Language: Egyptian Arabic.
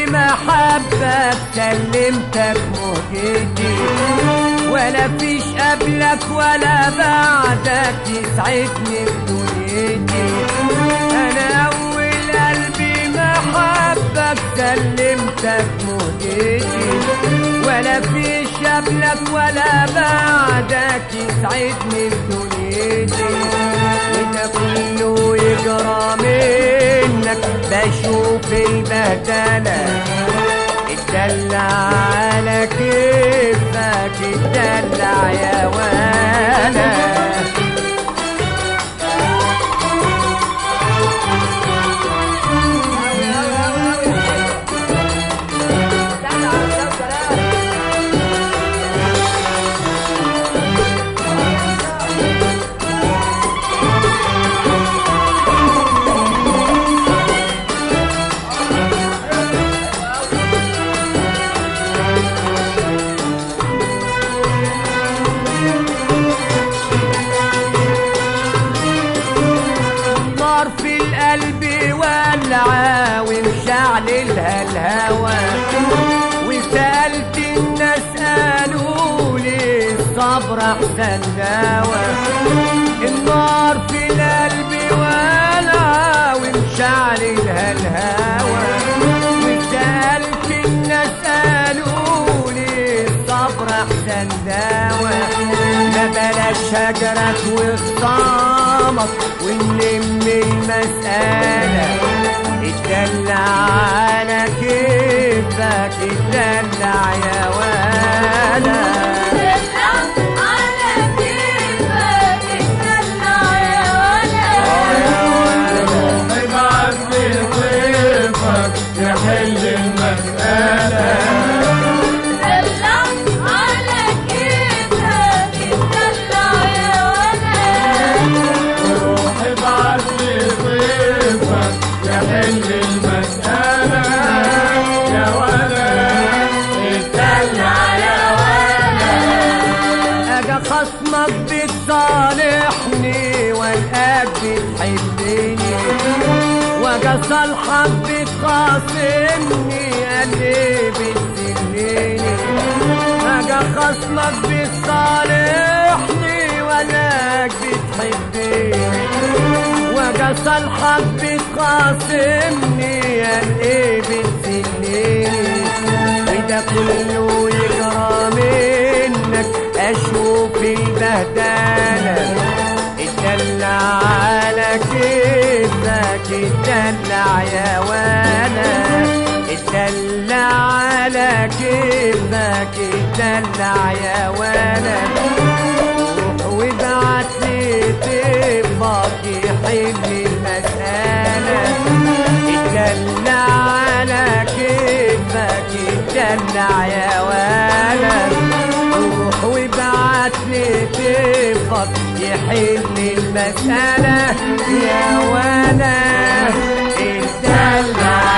محبك سلمتك مهجتي ولا فيش قبلك ولا بعدك يسعدني في دنيتي انا اول قلبي محبك سلمتك مهجتي ولا فيش قبلك ولا بعدك يسعدني في دنيتي وده كله يجرى منك بشوف البهدله اتدلع على كيفك اتدلع يا ولا نار في القلب ولعة ومشعللها الهوى وسألت الناس قالوا لي الصبر أحسن دواء النار في القلب ولعة ومشعللها الهوى وسألت الناس قالوا لي الصبر أحسن دواء ما بلاش هجرك وخصامك ونلم المسألة اتدلع على كيفك اتدلع يا ولا على كيفك اتدلع يا ولد ابعت لي ضيفك يحل المسألة دلع على كيفك اتدلع يا ولد روح ابعت لي ضيفك يحل المسألة يا ولد اتدلع يا اجا خصمك بتصالحني والقاك بتحبني واجا صالحك بتخاصمني قلبي بتسلني اجا خصمك بتصالحني والقاك بتحبني واجا صالحك بتخاصمني قلبي بتسلني وده كله يجرى منك اشوف البهدله اتدلع على كيفك اتدلع يا وانا اتدلع على كيفك اتدلع يا وانا روح وابعت لي طيبك يحل المسألة اتدلع على كيفك اتدلع يا ولد روح وابعت لي طيبك يحل المسألة يا ولد اتدلع